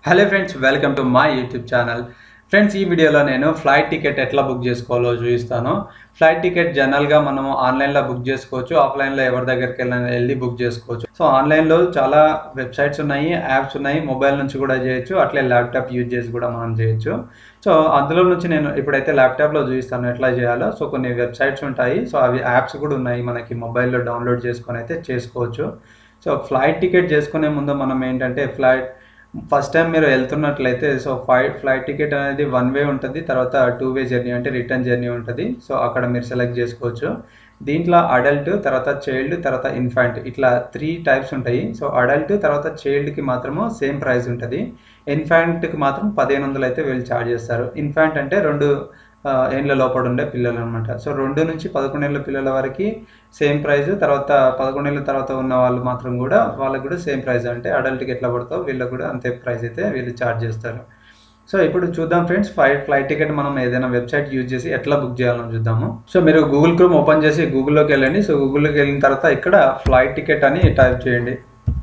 hello friends welcome to my YouTube channel friends ఈ వీడియోలో నేను ఫ్లైట్ టికెట్ ఎట్లా బుక్ చేసుకోవాలో చూపిస్తాను ఫ్లైట్ టికెట్ జనరల్గా మనము ఆన్లైన్లో బుక్ చేసుకోవచ్చు ఆఫ్లైన్లో ఎవరి దగ్గరికి వెళ్ళి వెళ్ళి బుక్ చేసుకోవచ్చు సో ఆన్లైన్లో చాలా వెబ్సైట్స్ ఉన్నాయి యాప్స్ ఉన్నాయి మొబైల్ నుంచి కూడా చేయొచ్చు అట్లే ల్యాప్టాప్ యూజ్ చేసి కూడా మనం చేయొచ్చు సో అందులో నుంచి నేను ఇప్పుడైతే ల్యాప్టాప్లో చూపిస్తాను ఎట్లా చేయాలో సో కొన్ని వెబ్సైట్స్ ఉంటాయి సో అవి యాప్స్ కూడా ఉన్నాయి మనకి మొబైల్లో డౌన్లోడ్ చేసుకొని అయితే చేసుకోవచ్చు సో ఫ్లైట్ టికెట్ చేసుకునే ముందు మనం ఏంటంటే ఫ్లైట్ ఫస్ట్ టైం మీరు వెళ్తున్నట్లయితే సో ఫ్లైట్ ఫ్లైట్ టికెట్ అనేది వన్ వే ఉంటుంది తర్వాత టూ వే జర్నీ అంటే రిటర్న్ జర్నీ ఉంటుంది సో అక్కడ మీరు సెలెక్ట్ చేసుకోవచ్చు దీంట్లో అడల్ట్ తర్వాత చైల్డ్ తర్వాత ఇన్ఫాంట్ ఇట్లా త్రీ టైప్స్ ఉంటాయి సో అడల్ట్ తర్వాత చైల్డ్కి మాత్రము సేమ్ ప్రైస్ ఉంటుంది ఇన్ఫాంట్కి మాత్రం పదిహేను వందలు అయితే వీళ్ళు ఛార్జ్ చేస్తారు ఇన్ఫాంట్ అంటే రెండు ఆ, ఏండ్ల లోపల ఉండే పిల్లలు అనమాట సో రెండు నుంచి పదకొండేళ్ళ పిల్లల వరకు సేమ్ ప్రైస్ తర్వాత పదకొండేళ్ళ తర్వాత ఉన్న వాళ్ళు మాత్రం కూడా వాళ్ళకి కూడా సేమ్ ప్రైస్ అంటే అడల్ట్కి ఎట్లా పడతావు వీళ్ళకి కూడా అంతే ప్రైస్ అయితే వీళ్ళు ఛార్జ్ చేస్తారు సో ఇప్పుడు చూద్దాం ఫ్రెండ్స్ ఫ్లైట్ ఫ్లైట్ టికెట్ మనం ఏదైనా వెబ్సైట్ యూజ్ చేసి ఎట్లా బుక్ చేయాలని చూద్దాము సో మీరు గూగుల్ క్రోమ్ ఓపెన్ చేసి గూగుల్లోకి వెళ్ళండి సో గూగుల్లోకి వెళ్ళిన తర్వాత ఇక్కడ ఫ్లైట్ టికెట్ అని టైప్ చేయండి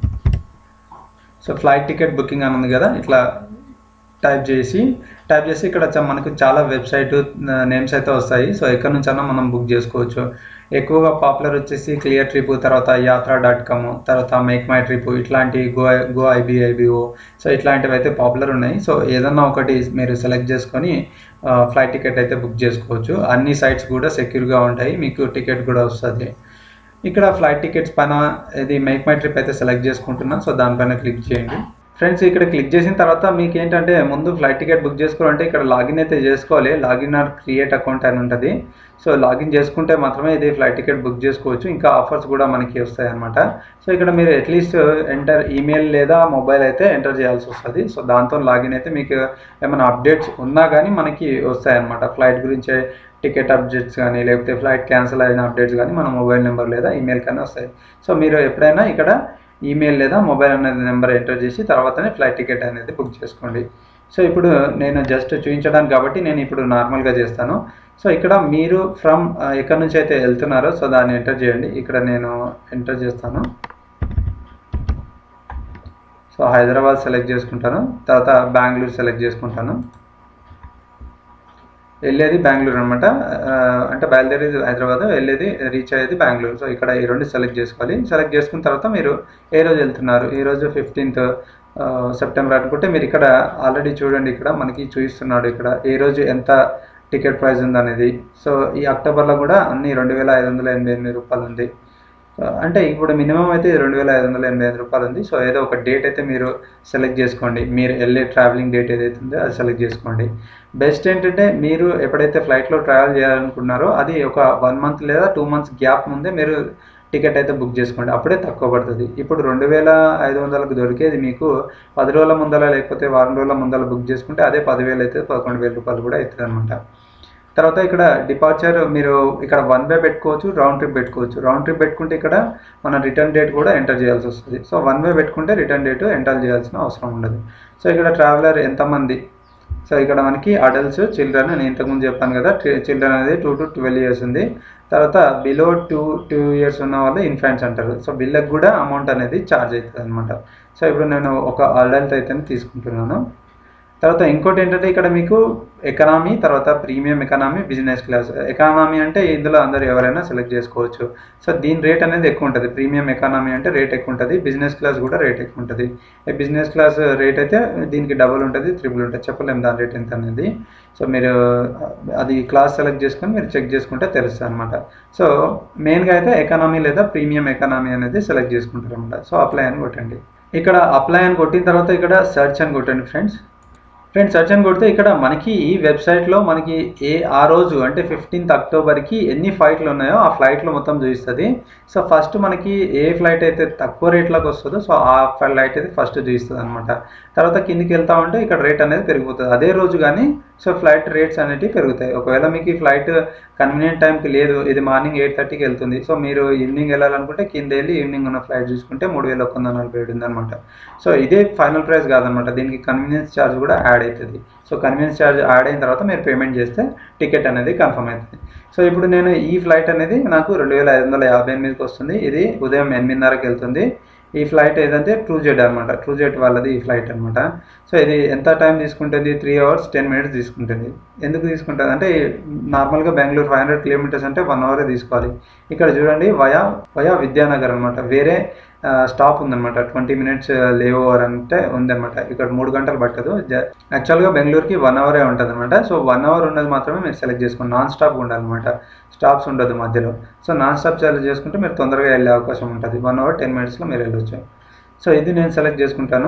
సో ఫ్లైట్ టికెట్ బుకింగ్ అని ఉంది కదా ఇట్లా టైప్ చేసి టైప్ చేసి ఇక్కడ చ- మనకు చాలా వెబ్సైట్ నేమ్స్ అయితే వస్తాయి సో ఎక్కడి నుంచి అయినా మనం బుక్ చేసుకోవచ్చు ఎక్కువగా పాపులర్ వచ్చేసి క్లియర్ ట్రిప్ తర్వాత యాత్ర డాట్ కామ్ తర్వాత మేక్ మై ట్రిప్ ఇట్లాంటి గో గో ఐబిఐబిఓ సో ఇట్లాంటివి అయితే పాపులర్ ఉన్నాయి సో ఏదన్నా ఒకటి మీరు సెలెక్ట్ చేసుకొని ఫ్లైట్ టికెట్ అయితే బుక్ చేసుకోవచ్చు అన్ని సైట్స్ కూడా సెక్యూర్గా ఉంటాయి మీకు టికెట్ కూడా వస్తుంది ఇక్కడ ఫ్లైట్ టికెట్స్ పైన ఇది మేక్ మై ట్రిప్ అయితే సెలెక్ట్ చేసుకుంటున్నాను సో దానిపైన క్లిక్ చేయండి ఫ్రెండ్స్ ఇక్కడ క్లిక్ చేసిన తర్వాత మీకు ఏంటంటే ముందు ఫ్లైట్ టికెట్ బుక్ చేసుకోవాలంటే ఇక్కడ లాగిన్ అయితే చేసుకోవాలి లాగిన్ ఆర్ క్రియేట్ అకౌంట్ అని ఉంటుంది సో లాగిన్ చేసుకుంటే మాత్రమే ఇది ఫ్లైట్ టికెట్ బుక్ చేసుకోవచ్చు ఇంకా ఆఫర్స్ కూడా మనకి వస్తాయి అనమాట సో ఇక్కడ మీరు అట్లీస్ట్ ఎంటర్ ఈమెయిల్ లేదా మొబైల్ అయితే ఎంటర్ చేయాల్సి వస్తుంది సో దాంతో లాగిన్ అయితే మీకు ఏమైనా అప్డేట్స్ ఉన్నా కానీ మనకి వస్తాయి అనమాట ఫ్లైట్ గురించే టికెట్ అప్డేట్స్ కానీ లేకపోతే ఫ్లైట్ క్యాన్సిల్ అయిన అప్డేట్స్ కానీ మన మొబైల్ నెంబర్ లేదా ఈమెయిల్ కానీ వస్తాయి సో మీరు ఎప్పుడైనా ఇక్కడ ఈమెయిల్ లేదా మొబైల్ అనేది నెంబర్ ఎంటర్ చేసి తర్వాతనే ఫ్లైట్ టికెట్ అనేది బుక్ చేసుకోండి సో ఇప్పుడు నేను జస్ట్ చూపించడానికి కాబట్టి నేను ఇప్పుడు నార్మల్గా చేస్తాను సో ఇక్కడ మీరు ఫ్రమ్ ఎక్కడి నుంచి అయితే వెళ్తున్నారో సో దాన్ని ఎంటర్ చేయండి ఇక్కడ నేను ఎంటర్ చేస్తాను సో హైదరాబాద్ సెలెక్ట్ చేసుకుంటాను తర్వాత బెంగళూరు సెలెక్ట్ చేసుకుంటాను వెళ్ళేది బెంగళూరు అనమాట అంటే బయలుదేరేది హైదరాబాద్ వెళ్ళేది రీచ్ అయ్యేది బెంగళూరు సో ఇక్కడ ఈ రెండు సెలెక్ట్ చేసుకోవాలి సెలెక్ట్ చేసుకున్న తర్వాత మీరు ఏ రోజు వెళ్తున్నారు ఈ రోజు ఫిఫ్టీన్త్ సెప్టెంబర్ అనుకుంటే మీరు ఇక్కడ ఆల్రెడీ చూడండి ఇక్కడ మనకి చూపిస్తున్నాడు ఇక్కడ ఏ రోజు ఎంత టికెట్ ప్రైస్ ఉందనేది సో ఈ అక్టోబర్లో కూడా అన్ని రెండు వేల ఐదు వందల ఎనభై ఎనిమిది రూపాయలు ఉంది సో అంటే ఇప్పుడు మినిమం అయితే రెండు వేల ఐదు వందల ఎనభై ఐదు రూపాయలు ఉంది సో ఏదో ఒక డేట్ అయితే మీరు సెలెక్ట్ చేసుకోండి మీరు వెళ్ళే ట్రావెలింగ్ డేట్ ఏదైతే ఉందో అది సెలెక్ట్ చేసుకోండి బెస్ట్ ఏంటంటే మీరు ఎప్పుడైతే ఫ్లైట్లో ట్రావెల్ చేయాలనుకున్నారో అది ఒక వన్ మంత్ లేదా టూ మంత్స్ గ్యాప్ ముందే మీరు టికెట్ అయితే బుక్ చేసుకోండి అప్పుడే తక్కువ పడుతుంది ఇప్పుడు రెండు వేల ఐదు వందలకు దొరికేది మీకు పది రోజుల ముందల లేకపోతే వారం రోజుల ముందల బుక్ చేసుకుంటే అదే పదివేలు అయితే పదకొండు వేల రూపాయలు కూడా అవుతుంది అనమాట తర్వాత ఇక్కడ డిపార్చర్ మీరు ఇక్కడ వన్ వే పెట్టుకోవచ్చు రౌండ్ ట్రిప్ పెట్టుకోవచ్చు రౌండ్ ట్రిప్ పెట్టుకుంటే ఇక్కడ మన రిటర్న్ డేట్ కూడా ఎంటర్ చేయాల్సి వస్తుంది సో వన్ వే పెట్టుకుంటే రిటర్న్ డేట్ ఎంటర్ చేయాల్సిన అవసరం ఉండదు సో ఇక్కడ ట్రావెలర్ ఎంతమంది సో ఇక్కడ మనకి అడల్ట్స్ చిల్డ్రన్ నేను ఇంతకుముందు చెప్పాను కదా చిల్డ్రన్ అనేది టూ టు ట్వెల్వ్ ఇయర్స్ ఉంది తర్వాత బిలో టూ టూ ఇయర్స్ ఉన్న వాళ్ళు ఇన్ఫాంట్స్ అంటారు సో వీళ్ళకి కూడా అమౌంట్ అనేది ఛార్జ్ అవుతుంది అనమాట సో ఇప్పుడు నేను ఒక అడల్ట్ అయితే తీసుకుంటున్నాను తర్వాత ఇంకోటి ఏంటంటే ఇక్కడ మీకు ఎకనామీ తర్వాత premium economy business class economy అంటే ఇందులో అందరు ఎవరైనా సెలెక్ట్ చేసుకోవచ్చు సో దీని రేట్ అనేది ఎక్కువ ఉంటుంది ప్రీమియం ఎకనామీ అంటే రేట్ ఎక్కువ ఉంటుంది బిజినెస్ క్లాస్ కూడా రేట్ ఎక్కువ ఉంటుంది ఈ బిజినెస్ క్లాస్ రేట్ అయితే దీనికి డబుల్ ఉంటుంది త్రిబుల్ ఉంటుంది చెప్పలేము దాని రేట్ ఎంత అనేది సో మీరు అది క్లాస్ సెలెక్ట్ చేసుకొని మీరు చెక్ చేసుకుంటే తెలుస్తుంది అనమాట సో మెయిన్గా అయితే ఎకనామీ లేదా ప్రీమియం ఎకనామీ అనేది సెలెక్ట్ చేసుకుంటారు అనమాట సో అప్లై అని కొట్టండి ఇక్కడ అప్లై అని కొట్టిన తర్వాత ఇక్కడ సెర్చ్ అని కొట్టండి ఫ్రెండ్స్ ఫ్రెండ్స్ సెర్చ్ అని కొడితే ఇక్కడ మనకి ఈ వెబ్సైట్లో మనకి ఏ ఆ రోజు అంటే ఫిఫ్టీన్త్ అక్టోబర్కి ఎన్ని ఫ్లైట్లు ఉన్నాయో ఆ ఫ్లైట్లో మొత్తం చూపిస్తుంది సో ఫస్ట్ మనకి ఏ ఫ్లైట్ అయితే తక్కువ రేట్లోకి వస్తుందో సో ఆ ఫ్లైట్ అయితే ఫస్ట్ చూపిస్తుంది అనమాట తర్వాత కిందికి వెళ్తా ఉంటే ఇక్కడ రేట్ అనేది పెరిగిపోతుంది అదే రోజు కానీ సో ఫ్లైట్ రేట్స్ అనేటివి పెరుగుతాయి ఒకవేళ మీకు ఈ ఫ్లైట్ కన్వీనియంట్ టైంకి లేదు ఇది మార్నింగ్ ఎయిట్ థర్టీకి వెళ్తుంది సో మీరు ఈవినింగ్ వెళ్ళాలనుకుంటే కింద వెళ్ళి ఈవినింగ్ ఉన్న ఫ్లైట్ చూసుకుంటే మూడు వేల ఒక వందల నలభై ఏడు ఉందన్నమాట సో ఇదే ఫైనల్ ప్రైస్ కాదనమాట దీనికి కన్వీనియన్స్ ఛార్జ్ కూడా యాడ్ అవుతుంది సో కన్వీనియన్స్ ఛార్జ్ యాడ్ అయిన తర్వాత మీరు పేమెంట్ చేస్తే టికెట్ అనేది కన్ఫర్మ్ అవుతుంది సో ఇప్పుడు నేను ఈ ఫ్లైట్ అనేది నాకు రెండు వేల ఐదు వందల యాభై ఎనిమిదికి వస్తుంది ఇది ఉదయం ఎనిమిదిన్నరకి వెళ్తుంది ఈ ఫ్లైట్ ఏదంటే ట్రూ జెట్ అనమాట ట్రూ జెట్ వాళ్ళది ఈ ఫ్లైట్ అనమాట సో ఇది ఎంత టైం తీసుకుంటుంది త్రీ అవర్స్ టెన్ మినిట్స్ తీసుకుంటుంది ఎందుకు తీసుకుంటుంది అంటే నార్మల్గా బెంగళూరు ఫైవ్ హండ్రెడ్ కిలోమీటర్స్ అంటే వన్ అవరే తీసుకోవాలి ఇక్కడ చూడండి వయా వయా విద్యానగర్ అనమాట వేరే స్టాప్ ఉందన్నమాట ట్వంటీ మినిట్స్ లేవ్ ఓవర్ అంటే ఉందన్నమాట ఇక్కడ మూడు గంటలు పట్టదు యాక్చువల్గా బెంగళూరుకి వన్ అవరే ఉంటుంది అనమాట సో వన్ అవర్ ఉన్నది మాత్రమే మీరు సెలెక్ట్ చేసుకోండి నాన్ స్టాప్ ఉండాలన్నమాట స్టాప్స్ ఉండదు మధ్యలో సో నాన్ స్టాప్ సెలెక్ట్ చేసుకుంటే మీరు తొందరగా వెళ్ళే అవకాశం ఉంటుంది వన్ అవర్ టెన్ మినిట్స్లో మీరు వెళ్ళొచ్చు సో ఇది నేను సెలెక్ట్ చేసుకుంటాను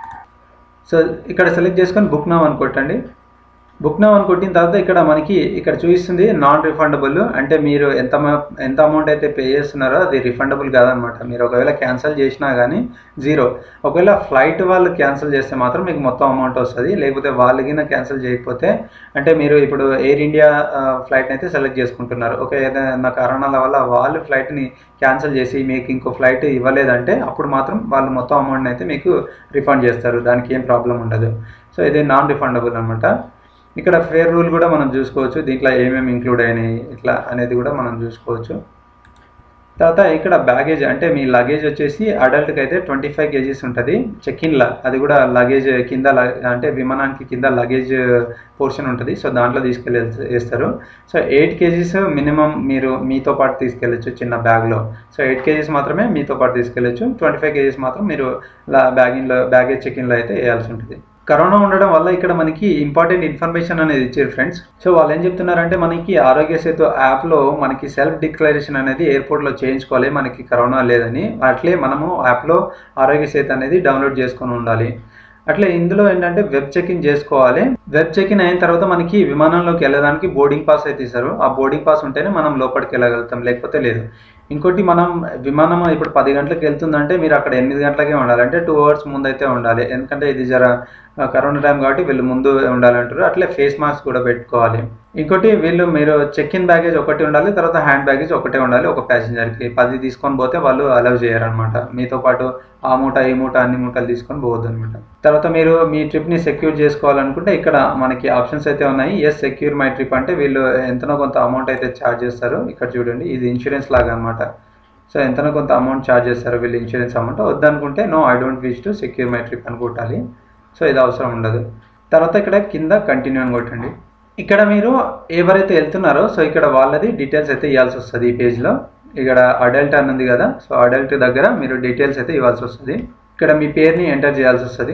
సో ఇక్కడ సెలెక్ట్ చేసుకొని బుక్ నవ్ అని కొట్టండి బుక్ నవ్ అని కొట్టిన తర్వాత ఇక్కడ మనకి ఇక్కడ చూపిస్తుంది నాన్ రిఫండబుల్ అంటే మీరు ఎంత ఎంత అమౌంట్ అయితే పే చేస్తున్నారో అది రిఫండబుల్ కాదనమాట మీరు ఒకవేళ క్యాన్సిల్ చేసినా కానీ జీరో ఒకవేళ ఫ్లైట్ వాళ్ళు క్యాన్సిల్ చేస్తే మాత్రం మీకు మొత్తం అమౌంట్ వస్తుంది లేకపోతే వాళ్ళకిన క్యాన్సిల్ చేయకపోతే అంటే మీరు ఇప్పుడు ఎయిర్ ఇండియా ఫ్లైట్ని అయితే సెలెక్ట్ చేసుకుంటున్నారు ఒక ఏదైనా కారణాల వల్ల వాళ్ళు ఫ్లైట్ని క్యాన్సిల్ చేసి మీకు ఇంకో ఫ్లైట్ ఇవ్వలేదంటే అప్పుడు మాత్రం వాళ్ళు మొత్తం అమౌంట్ని అయితే మీకు రిఫండ్ చేస్తారు దానికి ఏం ప్రాబ్లం ఉండదు సో ఇది నాన్ రిఫండబుల్ అనమాట ఇక్కడ ఫేర్ రూల్ కూడా మనం చూసుకోవచ్చు దీంట్లో ఏమేమి ఇంక్లూడ్ అయినాయి ఇట్లా అనేది కూడా మనం చూసుకోవచ్చు తర్వాత ఇక్కడ బ్యాగేజ్ అంటే మీ లగేజ్ వచ్చేసి అడల్ట్కి అయితే ట్వంటీ ఫైవ్ కేజీస్ ఉంటుంది చెక్ ఇన్లా అది కూడా లగేజ్ కింద అంటే విమానానికి కింద లగేజ్ పోర్షన్ ఉంటుంది సో దాంట్లో తీసుకెళ్ళి వేస్తారు సో ఎయిట్ కేజీస్ మినిమం మీరు మీతో పాటు తీసుకెళ్ళచ్చు చిన్న బ్యాగ్లో సో ఎయిట్ కేజీస్ మాత్రమే మీతో పాటు తీసుకెళ్ళచ్చు ట్వంటీ ఫైవ్ కేజీస్ మాత్రం మీరు బ్యాగింగ్లో బ్యాగేజ్ చెక్ ఇన్లో అయితే వేయాల్సి ఉంటుంది కరోనా ఉండడం వల్ల ఇక్కడ మనకి ఇంపార్టెంట్ ఇన్ఫర్మేషన్ అనేది ఇచ్చారు ఫ్రెండ్స్ సో వాళ్ళు ఏం చెప్తున్నారంటే మనకి ఆరోగ్య సేతు యాప్లో మనకి సెల్ఫ్ డిక్లరేషన్ అనేది ఎయిర్పోర్ట్లో చేయించుకోవాలి మనకి కరోనా లేదని అట్లే మనము యాప్లో ఆరోగ్య సేతు అనేది డౌన్లోడ్ చేసుకొని ఉండాలి అట్లే ఇందులో ఏంటంటే వెబ్ చెక్ ఇన్ చేసుకోవాలి వెబ్ చెక్ ఇన్ అయిన తర్వాత మనకి విమానంలోకి వెళ్ళడానికి బోర్డింగ్ పాస్ అయితే ఇస్తారు ఆ బోర్డింగ్ పాస్ ఉంటేనే మనం లోపలికి వెళ్ళగలుగుతాం లేకపోతే లేదు ఇంకోటి మనం విమానం ఇప్పుడు పది గంటలకు వెళ్తుందంటే మీరు అక్కడ ఎనిమిది గంటలకే ఉండాలి అంటే టూ అవర్స్ ముందు అయితే ఉండాలి ఎందుకంటే ఇది జర కరోనా టైం కాబట్టి వీళ్ళు ముందు ఉండాలంటారు అట్లే ఫేస్ మాస్క్ కూడా పెట్టుకోవాలి ఇంకోటి వీళ్ళు మీరు చెక్ ఇన్ బ్యాగేజ్ ఒకటి ఉండాలి తర్వాత హ్యాండ్ బ్యాగేజ్ ఒకటే ఉండాలి ఒక ప్యాసింజర్కి పది తీసుకొని పోతే వాళ్ళు అలౌ చేయరనమాట మీతో పాటు ఆ మూట ఈ మూట అన్ని మూటలు తీసుకొని పోవద్దు అనమాట తర్వాత మీరు మీ ట్రిప్ని సెక్యూర్ చేసుకోవాలనుకుంటే ఇక్కడ మనకి ఆప్షన్స్ అయితే ఉన్నాయి ఎస్ సెక్యూర్ మై ట్రిప్ అంటే వీళ్ళు ఎంతనో కొంత అమౌంట్ అయితే ఛార్జ్ చేస్తారు ఇక్కడ చూడండి ఇది ఇన్సూరెన్స్ లాగా అనమాట సో ఎంతనో కొంత అమౌంట్ ఛార్జ్ చేస్తారు వీళ్ళు ఇన్సూరెన్స్ అమౌంట్ వద్దనుకుంటే no I don't wish to secure my trip అని కొట్టాలి సో ఇది అవసరం ఉండదు తర్వాత ఇక్కడ కింద కంటిన్యూ అని కొట్టండి ఇక్కడ మీరు ఎవరైతే వెళ్తున్నారో సో ఇక్కడ వాళ్ళది డీటెయిల్స్ అయితే ఇవ్వాల్సి వస్తుంది ఈ పేజ్లో ఇక్కడ అడల్ట్ అని ఉంది కదా సో అడల్ట్ దగ్గర మీరు డీటెయిల్స్ అయితే ఇవ్వాల్సి వస్తుంది ఇక్కడ మీ పేరుని ఎంటర్ చేయాల్సి వస్తుంది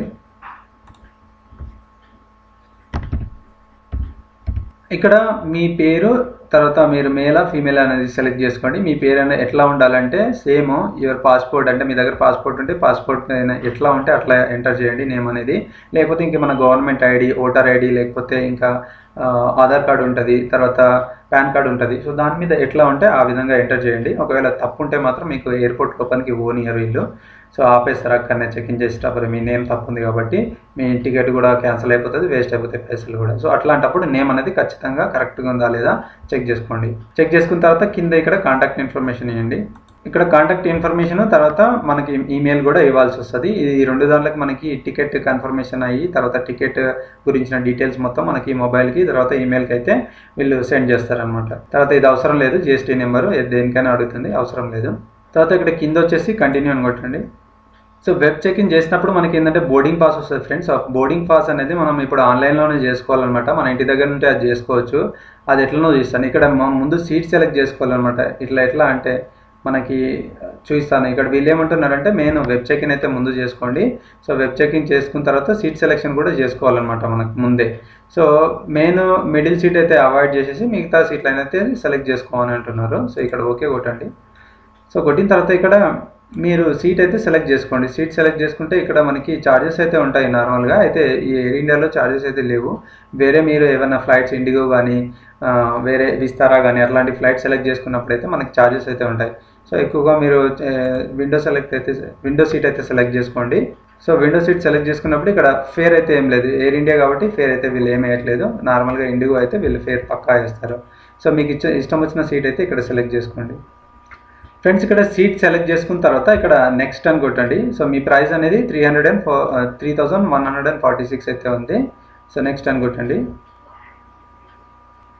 ఇక్కడ మీ పేరు తర్వాత మీరు మేలా ఫీమేల్ అనేది సెలెక్ట్ చేసుకోండి మీ పేరు అనేది ఎట్లా ఉండాలంటే సేమ్ యువర్ పాస్పోర్ట్ అంటే మీ దగ్గర పాస్పోర్ట్ ఉంటే పాస్పోర్ట్ ఎట్లా ఉంటే అట్లా ఎంటర్ చేయండి నేమ్ అనేది లేకపోతే ఇంకా మన గవర్నమెంట్ ఐడి ఓటర్ ఐడి లేకపోతే ఇంకా ఆధార్ కార్డు ఉంటుంది తర్వాత పాన్ కార్డు ఉంటుంది సో దాని మీద ఎట్లా ఉంటే ఆ విధంగా ఎంటర్ చేయండి ఒకవేళ తప్పు ఉంటే మాత్రం మీకు ఎయిర్పోర్ట్ లోపలికి ఓనియర్ వీళ్ళు సో ఆపేస్తారు అక్కడనే చెక్ ఇన్ చేసేటప్పుడు మీ నేమ్ తప్పు ఉంది కాబట్టి మీ టికెట్ కూడా క్యాన్సిల్ అయిపోతుంది వేస్ట్ అయిపోతాయి పైసలు కూడా సో అట్లాంటప్పుడు నేమ్ అనేది ఖచ్చితంగా కరెక్ట్గా ఉందా లేదా చెక్ చేసుకోండి చెక్ చేసుకున్న తర్వాత కింద ఇక్కడ కాంటాక్ట్ ఇన్ఫర్మేషన్ ఇవ్వండి ఇక్కడ కాంటాక్ట్ ఇన్ఫర్మేషన్ తర్వాత మనకి ఈమెయిల్ కూడా ఇవ్వాల్సి వస్తుంది ఈ రెండు దాంట్లోకి మనకి టికెట్ కన్ఫర్మేషన్ అయ్యి తర్వాత టికెట్ గురించిన డీటెయిల్స్ మొత్తం మనకి మొబైల్కి తర్వాత ఈమెయిల్కి అయితే వీళ్ళు సెండ్ చేస్తారనమాట తర్వాత ఇది అవసరం లేదు జిఎస్టీ నెంబరు దేనికైనా అడుగుతుంది అవసరం లేదు తర్వాత ఇక్కడ కింద వచ్చేసి కంటిన్యూ అని కొట్టండి సో వెబ్ చెక్ ఇన్ చేసినప్పుడు మనకి ఏంటంటే బోర్డింగ్ పాస్ వస్తుంది ఫ్రెండ్స్ ఆ బోర్డింగ్ పాస్ అనేది మనం ఇప్పుడు ఆన్లైన్లోనే చేసుకోవాలన్నమాట మన ఇంటి దగ్గర నుండి అది చేసుకోవచ్చు అది ఎట్లనో చూస్తాను ఇక్కడ ముందు సీట్ సెలెక్ట్ చేసుకోవాలన్నమాట ఇట్లా ఎట్లా అంటే మనకి చూపిస్తాను ఇక్కడ వీళ్ళు ఏమంటున్నారంటే మెయిన్ వెబ్ చెక్ ఇన్ అయితే ముందు చేసుకోండి సో వెబ్ చెక్ ఇన్ చేసుకున్న తర్వాత సీట్ సెలెక్షన్ కూడా చేసుకోవాలన్నమాట మనకు ముందే సో మెయిన్ మిడిల్ సీట్ అయితే అవాయిడ్ చేసేసి మిగతా సీట్లను అయితే సెలెక్ట్ చేసుకోమని అంటున్నారు సో ఇక్కడ ఓకే కొట్టండి సో కొట్టిన తర్వాత ఇక్కడ మీరు సీట్ అయితే సెలెక్ట్ చేసుకోండి సీట్ సెలెక్ట్ చేసుకుంటే ఇక్కడ మనకి ఛార్జెస్ అయితే ఉంటాయి నార్మల్గా అయితే ఈ ఎయిర్ ఇండియాలో ఛార్జెస్ అయితే లేవు వేరే మీరు ఏమైనా ఫ్లైట్స్ ఇండిగో కానీ వేరే విస్తారా కానీ అట్లాంటి ఫ్లైట్ సెలెక్ట్ చేసుకున్నప్పుడు అయితే మనకి ఛార్జెస్ అయితే ఉంటాయి సో ఎక్కువగా మీరు విండో సెలెక్ట్ అయితే విండో సీట్ అయితే సెలెక్ట్ చేసుకోండి సో విండో సీట్ సెలెక్ట్ చేసుకున్నప్పుడు ఇక్కడ ఫేర్ అయితే ఏం లేదు ఎయిర్ ఇండియా కాబట్టి ఫేర్ అయితే వీళ్ళు ఏం వేయట్లేదు నార్మల్గా ఇండిగో అయితే వీళ్ళు ఫేర్ పక్కా వేస్తారు సో మీకు ఇచ్చే ఇష్టం వచ్చిన సీట్ అయితే ఇక్కడ సెలెక్ట్ చేసుకోండి ఫ్రెండ్స్ ఇక్కడ సీట్ సెలెక్ట్ చేసుకున్న తర్వాత ఇక్కడ నెక్స్ట్ అని కొట్టండి సో మీ ప్రైస్ అనేది three hundred and four three thousand one hundred and forty six అయితే ఉంది సో నెక్స్ట్ అని కొట్టండి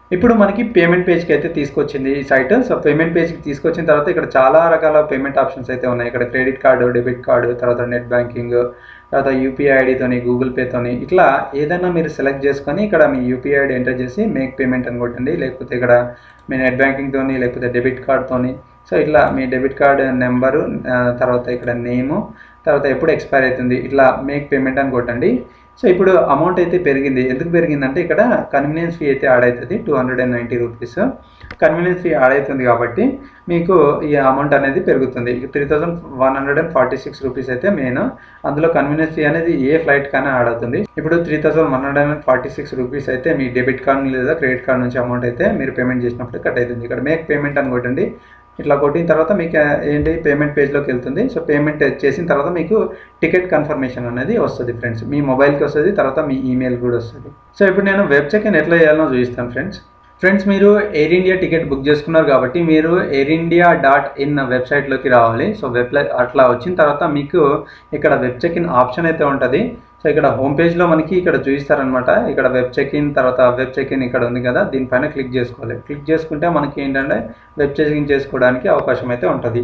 ఇప్పుడు మనకి పేమెంట్ పేజ్కి అయితే తీసుకొచ్చింది ఈ సైట్ సో పేమెంట్ పేజ్కి తీసుకొచ్చిన తర్వాత ఇక్కడ చాలా రకాల పేమెంట్ ఆప్షన్స్ అయితే ఉన్నాయి ఇక్కడ క్రెడిట్ కార్డు డెబిట్ కార్డు తర్వాత నెట్ బ్యాంకింగ్ తర్వాత యూపీఐ ఐడితోని గూగుల్ పేతోని ఇట్లా ఏదైనా మీరు సెలెక్ట్ చేసుకొని ఇక్కడ మీ యూపీఐ ఐడి ఎంటర్ చేసి మేక్ పేమెంట్ అని కొట్టండి లేకపోతే ఇక్కడ మీ నెట్ బ్యాంకింగ్తోని లేకపోతే డెబిట్ కార్డ్తోని సో ఇట్లా మీ డెబిట్ కార్డ్ నెంబరు తర్వాత ఇక్కడ నేము తర్వాత ఎప్పుడు ఎక్స్పైర్ అవుతుంది ఇట్లా మేక్ పేమెంట్ అని కొట్టండి సో ఇప్పుడు అమౌంట్ అయితే పెరిగింది ఎందుకు పెరిగిందంటే ఇక్కడ కన్వీనియన్స్ ఫీ అయితే యాడ్ అవుతుంది two hundred and ninety rupees convenience fee add అవుతుంది కాబట్టి మీకు ఈ అమౌంట్ అనేది పెరుగుతుంది three thousand one hundred and forty six rupees అయితే మెయిన్ అందులో కన్వీనియన్స్ ఫీ అనేది ఏ ఫ్లైట్ కైనా యాడ్ అవుతుంది ఇప్పుడు three thousand one hundred and forty six rupees అయితే మీ డెబిట్ కార్డ్ లేదా క్రెడిట్ కార్డ్ నుంచి అమౌంట్ అయితే మీరు పేమెంట్ చేసినప్పుడు కట్ అవుతుంది ఇక్కడ మేక్ పేమెంట్ అని కొట్టండి ఇట్లా కొట్టిన తర్వాత మీకు ఏంటి పేమెంట్ పేజ్లోకి వెళ్తుంది సో పేమెంట్ చేసిన తర్వాత మీకు టికెట్ కన్ఫర్మేషన్ అనేది వస్తుంది ఫ్రెండ్స్ మీ మొబైల్కి వస్తుంది తర్వాత మీ ఈమెయిల్ కూడా వస్తుంది సో ఇప్పుడు నేను వెబ్ చెక్ ఇన్ ఎట్లా చేయాలో చూపిస్తాను ఫ్రెండ్స్ ఫ్రెండ్స్ మీరు ఎయిర్ ఇండియా టికెట్ బుక్ చేసుకున్నారు కాబట్టి మీరు ఎయిర్ ఇండియా డాట్ ఇన్ వెబ్సైట్లోకి రావాలి సో వెబ్ అట్లా వచ్చిన తర్వాత మీకు ఇక్కడ వెబ్ చెక్ ఇన్ ఆప్షన్ అయితే ఉంటుంది సో ఇక్కడ హోమ్ పేజ్లో మనకి ఇక్కడ చూపిస్తారనమాట ఇక్కడ వెబ్ చెక్ ఇన్ తర్వాత వెబ్ చెక్ ఇన్ ఇక్కడ ఉంది కదా దీనిపైన క్లిక్ చేసుకోవాలి క్లిక్ చేసుకుంటే మనకి ఏంటంటే వెబ్ చెక్ ఇన్ చేసుకోవడానికి అవకాశం అయితే ఉంటుంది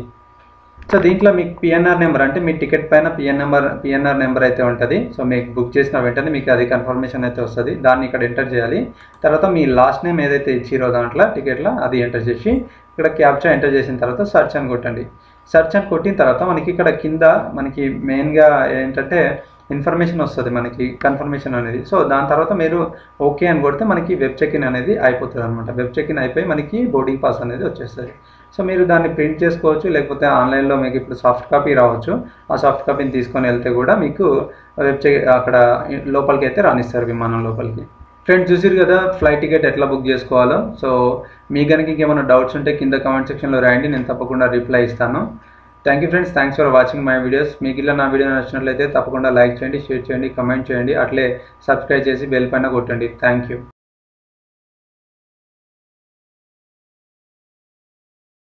సో దీంట్లో మీకు పిఎన్ఆర్ నెంబర్ అంటే మీ టికెట్ పైన పిఎన్ నెంబర్ పిఎన్ఆర్ నెంబర్ అయితే ఉంటుంది సో మీకు బుక్ చేసిన వెంటనే మీకు అది కన్ఫర్మేషన్ అయితే వస్తుంది దాన్ని ఇక్కడ ఎంటర్ చేయాలి తర్వాత మీ లాస్ట్ నేమ్ ఏదైతే ఇచ్చిరో దాంట్లో టికెట్లో అది ఎంటర్ చేసి ఇక్కడ క్యాప్చా ఎంటర్ చేసిన తర్వాత సర్చ్ అని కొట్టండి సర్చ్ అని కొట్టిన తర్వాత మనకి ఇక్కడ కింద మనకి మెయిన్గా ఏంటంటే ఇన్ఫర్మేషన్ వస్తుంది మనకి కన్ఫర్మేషన్ అనేది సో దాని తర్వాత మీరు ఓకే అని కొడితే మనకి వెబ్ చెక్ ఇన్ అనేది అయిపోతుంది అనమాట వెబ్ చెక్ ఇన్ అయిపోయి మనకి బోర్డింగ్ పాస్ అనేది వచ్చేస్తుంది సో మీరు దాన్ని ప్రింట్ చేసుకోవచ్చు లేకపోతే ఆన్లైన్లో మీకు ఇప్పుడు సాఫ్ట్ కాపీ రావచ్చు ఆ సాఫ్ట్ కాపీని తీసుకొని వెళ్తే కూడా మీకు వెబ్ చెక్ అక్కడ లోపలికి అయితే రానిస్తారు విమానం లోపలికి ఫ్రెండ్స్ చూసిరు కదా ఫ్లైట్ టికెట్ ఎట్లా బుక్ చేసుకోవాలో సో మీ కనుక ఇంకేమైనా డౌట్స్ ఉంటే కింద కామెంట్ సెక్షన్లో రాయండి నేను తప్పకుండా రిప్లై ఇస్తాను thank you friends thanks for watching my videos మీకు ఇలా నా వీడియో నచ్చినట్లయితే తప్పకుండా లైక్ చేయండి షేర్ చేయండి కమెంట్ చేయండి అట్లే సబ్స్క్రైబ్ చేసి బెల్ పైన కొట్టండి థ్యాంక్ యూ